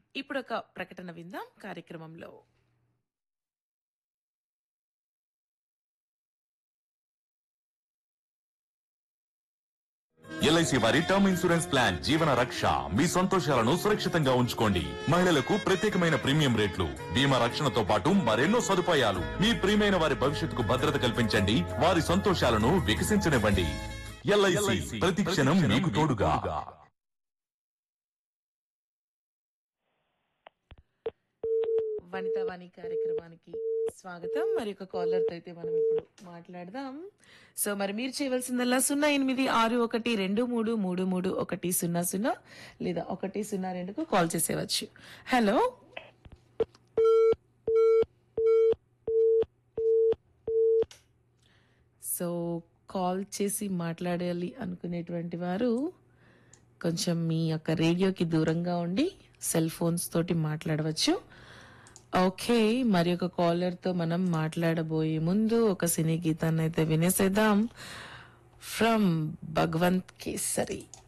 ఇప్పుడు ఒక ప్రకటన విందాం కార్యక్రమంలో ఎల్ఐసి వారి టర్మ్ ఇన్సూరెన్స్ ప్లాన్ జీవన రక్ష మీ సంతోషాలను సురక్షితంగా ఉంచుకోండి మహిళలకు ప్రత్యేకమైన ప్రీమియం రేట్లు బీమా రక్షణతో పాటు మరెన్నో సదుపాయాలు మీ ప్రియమైన వారి భవిష్యత్తుకు భద్రత కల్పించండి వారి సంతోషాలను వికసించనివ్వండి ఎల్ఐసి ప్రతి క్షణం మీకు తోడుగా వనితా వాణి కార్యక్రమానికి స్వాగతం మరి ఒక కాలర్ తో అయితే మనం ఇప్పుడు మాట్లాడదాం సో మరి మీరు చేయవలసిందల్లా సున్నా ఎనిమిది ఆరు ఒకటి రెండు మూడు మూడు మూడు ఒకటి సున్నా సున్నా లేదా ఒకటి సున్నా రెండుకు కాల్ చేసేవచ్చు హలో సో కాల్ చేసి మాట్లాడాలి అనుకునేటువంటి వారు కొంచెం మీ యొక్క రేడియోకి దూరంగా ఉండి సెల్ ఫోన్స్ తోటి మాట్లాడవచ్చు ఓకే మరి ఒక కాలర్ తో మనం మాట్లాడబోయే ముందు ఒక సినీ గీతాన్ని అయితే వినేసేద్దాం ఫ్రమ్ భగవంత్ కేసరి